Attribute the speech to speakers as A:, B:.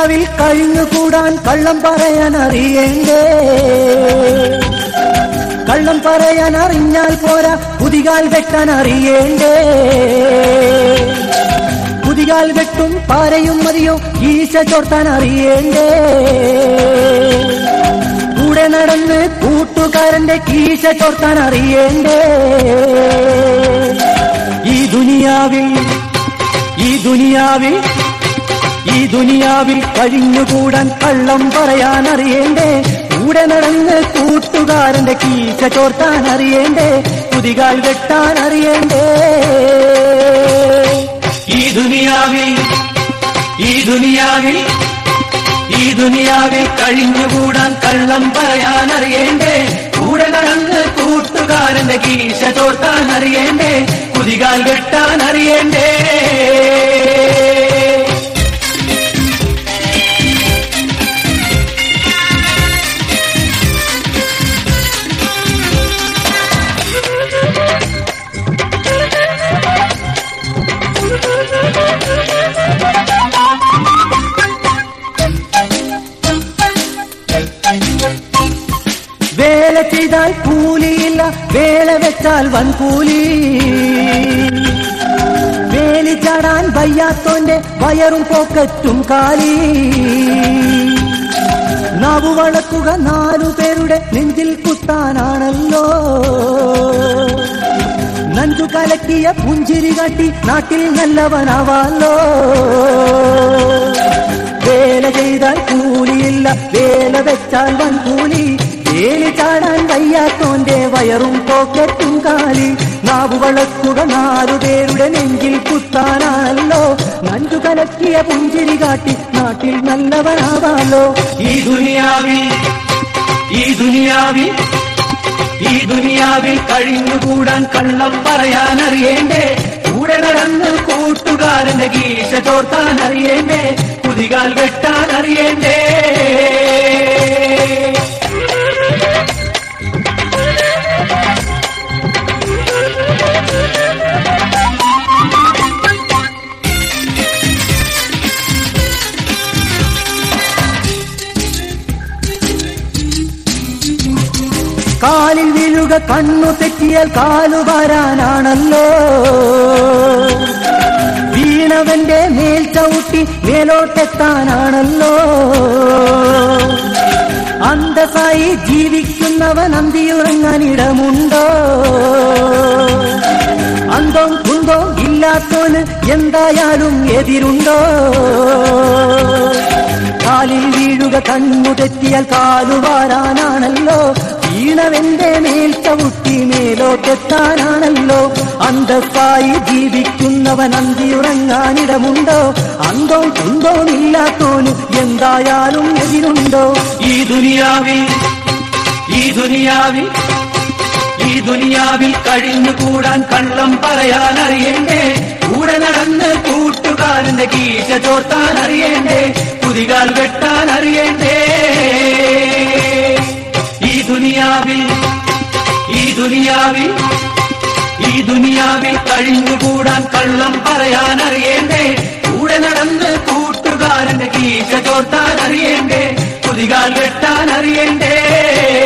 A: ദുനിയാവിൽ കഴിഞ്ഞുകൂടാൻ കള്ളം പറയാൻ അറിയേണ്ടേ കള്ളം പറയാൻ അറിഞ്ഞാൽ പോരാ കുതികാൽ വെട്ടാൻ അറിയേണ്ടേ കുതികാൽ വെട്ടും പാരയും മതിയോ ഈശ ചോർത്താൻ അറിയേണ്ടേ കൂടെ നടന്ന് കൂട്ടുകാരന്റെ കീശ ചോർത്താൻ അറിയേണ്ടേ ഈ ദുനിയാവിൽ ഈ ദുനിയാവിൽ ഈ ദുനിയാവിൽ കഴിഞ്ഞുകൂടാൻ കള്ളം പറയാൻ അറിയേണ്ടേ കൂടെ നടന്ന് കൂട്ടുകാരന്റെ കീശ ചോർത്താൻ അറിയേണ്ടേ കുതികാൽ വെട്ടാൻ അറിയേണ്ടേ
B: ഈ ദുനിയാവിൽ ഈ ദുനിയാവിൽ ഈ ദുനിയാവിൽ കഴിഞ്ഞുകൂടാൻ കള്ളം പറയാൻ അറിയേണ്ടേ കൂടെ നടന്ന് കൂട്ടുകാരന്റെ കീശ ചോർത്താൻ അറിയേണ്ടേ കുതികാൽ വെട്ടാൻ അറിയേണ്ടേ
A: വേല ചെയ്താൽ കൂലിയില്ല വേല വെച്ചാൽ വൻകൂലി വേലി ചാടാൻ വയ്യാത്തോന്റെ വയറും പോക്കറ്റും കാലി നാവു വളക്കുക നാലു പേരുടെ നെഞ്ചിൽ കുത്താനാണല്ലോ നഞ്ചു കലക്കിയ പുഞ്ചിരി കാട്ടി നാട്ടിൽ നല്ലവനാവാലോ വേല ചെയ്താൽ കൂലിയില്ല വേല വെച്ചാൽ വൻകൂലി വേലി ചാടാൻ വയ്യാത്തോന്റെ വയറും പോക്കറ്റും കാലി നാവു വളക്കുക നാലുപേരുടെ നെഞ്ചിൽ കുത്താനാണല്ലോ നഞ്ചു കലക്കിയ പുഞ്ചിരി കാട്ടി നാട്ടിൽ നല്ലവനാവാലോ
B: ഈ ദുനിയാവിൽ ഈ ദുനിയാവിൽ ഈ ദുനിയാവിൽ കഴിഞ്ഞുകൂടാൻ കള്ളം പറയാൻ അറിയേണ്ടേ കൂടെ നടന്ന് കൂട്ടുകാരന്റെ കീശ ചോർത്താൻ അറിയേണ്ടേ കുതികാൽ വെട്ടാൻ അറിയേണ്ടേ
A: കാലിൽ വീഴുക കണ്ണു തെറ്റിയാൽ കാലു വരാനാണല്ലോ വീണവന്റെ മേൽ ചവിട്ടി മേലോട്ടെത്താനാണല്ലോ അന്തസായി ജീവിക്കുന്നവൻ അന്തിയുറങ്ങാൻ ഇടമുണ്ടോ അന്തം കുന്തോ ഇല്ലാത്തോന് എന്തായാലും എതിരുണ്ടോ കാലിൽ വീഴുക കണ്ണു തെറ്റിയാൽ കാലുവാരാനാണല്ലോ വീണവന്റെ മേൽ ചവിട്ടി മേലോട്ടെത്താനാണല്ലോ അന്തസ്സായി ജീവിക്കുന്നവൻ അന്തിയുറങ്ങാനിടമുണ്ടോ അന്തോ കുന്തോ ഇല്ലാത്തോന് എന്തായാലും എതിരുണ്ടോ
B: ഈ ദുനിയാവിൽ ഈ ദുനിയാവിൽ ഈ ദുനിയാവിൽ കഴിഞ്ഞുകൂടാൻ കള്ളം പറയാൻ അറിയണ്ടേ കൂടെ നടന്ന് കൂട്ടുകാരന്റെ കീശ ചോർത്താൻ അറിയണ്ടേ കുതികാൽ വെട്ടാൻ അറിയണ്ടേ ഈ ദുനിയാവിൽ ഈ ദുനിയാവിൽ ഈ ദുനിയാവിൽ കഴിഞ്ഞുകൂടാൻ കള്ളം പറയാൻ അറിയണ്ടേ കൂടെ നടന്ന് കൂട്ടുകാരന്റെ കീശ ചോർത്താൻ അറിയണ്ടേ കുതികാൽ വെട്ടാൻ അറിയണ്ടേ